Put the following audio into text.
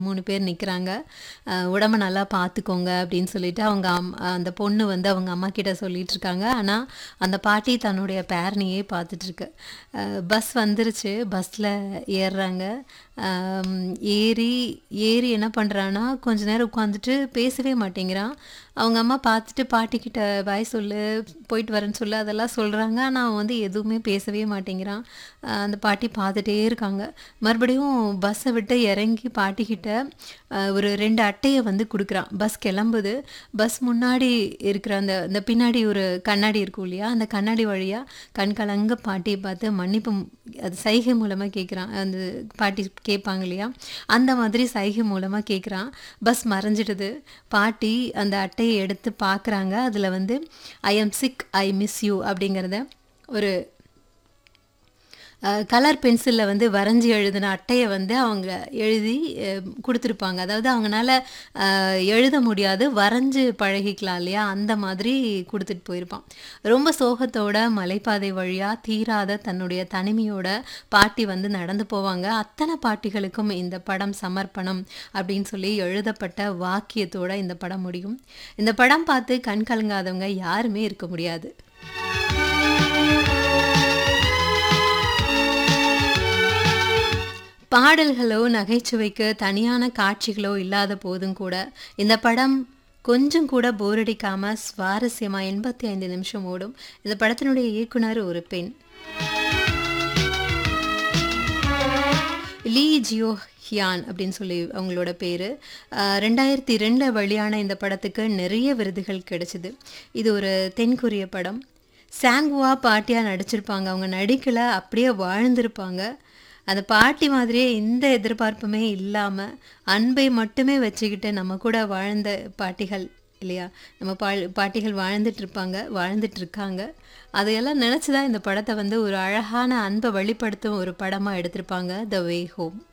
3 பேர் நிக்கிறாங்க. அ உடம்ப நல்லா பார்த்துக்கோங்க அப்படின்னு சொல்லிட்டு அவங்க அம் அந்த பொண்ணு வந்து அவங்க அம்மாகிட்ட சொல்லிட்டுருக்காங்க. ஆனா, அந்த பாட்டி தன்னுடைய பேரனையே பார்த்துட்டுருக்கு. அ பஸ் வந்துருச்சு. பஸ்ல ஏறுறாங்க. அம் ஏறி ஏறி என்ன பண்றான்னா, கொஞ்ச நேரம் உட்காந்துட்டு பேசவே மாட்டேங்கிறான். அவங்க அம்மா பார்த்துட்டு பாட்டிக்கிட்ட பாய் சொல்லு, போயிட்டு வரேன்னு சொல்லு அதெல்லாம் சொல்றாங்க. ஆனா, அவன் வந்து எதுவுமே பேசவே மாட்டேங்கிறான். அ அந்த பாட்டி பார்த்துட்டே இருக்காங்க. மறுபடியும் பஸ்ஸ விட்டு இறங்கி பாட்டிக்கிட்ட அ ஒரு 2 அட்டைய வந்து குடுக்குறான். பஸ் கிளம்புது. பஸ் முன்னாடி இருக்கிற அந்த அந்த பின்னாடி ஒரு கண்ணாடி இருக்கும் இல்லையா? அந்த கண்ணாடி வழியா கண் கலங்க பாட்டிய பார்த்து மன்னிப்பு அது சைகை மூலமா கேட்குறான். அந்த பாட்டி கேட்பாங்க இல்லையா? அந்த மாதிரி சைகை மூலமா கேட்குறான். பஸ் மறைஞ்சிடுது. பாட்டி அந்த அட்டைய எடுத்து பார்க்குறாங்க. அதில வந்து I am sick, I miss you அப்படிங்கிறத ஒரு அ கலர் பென்சில்ல வந்து வரைஞ்சு எழுதின அட்டைய வந்து அவங்க எழுதி அ குடுத்துருப்பாங்க. அதாவது அவங்கனால அ எழுத முடியாது. வரைஞ்சு பழகிக்கலாம் இல்லையா? அந்த மாதிரி குடுத்துட்டு போயிருப்பான். ரொம்ப சோகத்தோட மலைப்பாதை வழியா தீராத தன்னுடைய தனிமையோட பாட்டி வந்து நடந்து போவாங்க. அத்தன பாட்டிகளுக்கும் இந்த படம் சமர்ப்பணம் அப்படின்னு சொல்லி எழுதப்பட்ட வாக்கியத்தோட இந்த படம் முடியும். இந்த படம் பார்த்து கண் கலங்காதவங்க யாருமே இருக்க முடியாது. பாடல்களோ, நகைச்சுவைக்கு தனியான காட்சிகளோ இல்லாத போதும் கூட, இந்த படம் கொஞ்சம் கூட போர் அடிக்காம சுவாரஸ்யமா 85 நிமிஷம் ஓடும். இந்த படத்தினுடைய இயக்குனர் ஒரு பெண். லீ ஜியோ ஹியான் அப்படின்னு சொல்லி அவங்களோட பேரு. அ 2002ல வெளியான இந்த படத்துக்கு நிறைய விருதுகள் கிடைச்சது. இது ஒரு தென்கொரிய படம். சாங்ஹுவா பாட்டியா நடிச்சிருப்பாங்க. அவங்க நடிக்கல, அப்படியே வாழ்ந்திருப்பாங்க. அந்த பாட்டி மாதிரியே எந்த எதிர்பார்ப்புமே இல்லாம, அன்பை மட்டுமே வச்சுக்கிட்டு நம்ம கூட வாழ்ந்த பாட்டிகள் இல்லையா? நம்ம பால் பாட்டிகள் வாழ்ந்துட்டுருப்பாங்க, வாழ்ந்துட்டுருக்காங்க. அதையெல்லாம் நினைச்சு தான் இந்த படத்த வந்து ஒரு அழகான அன்ப வெளிப்படுத்தும் ஒரு படமா எடுத்திருப்பாங்க. The way home.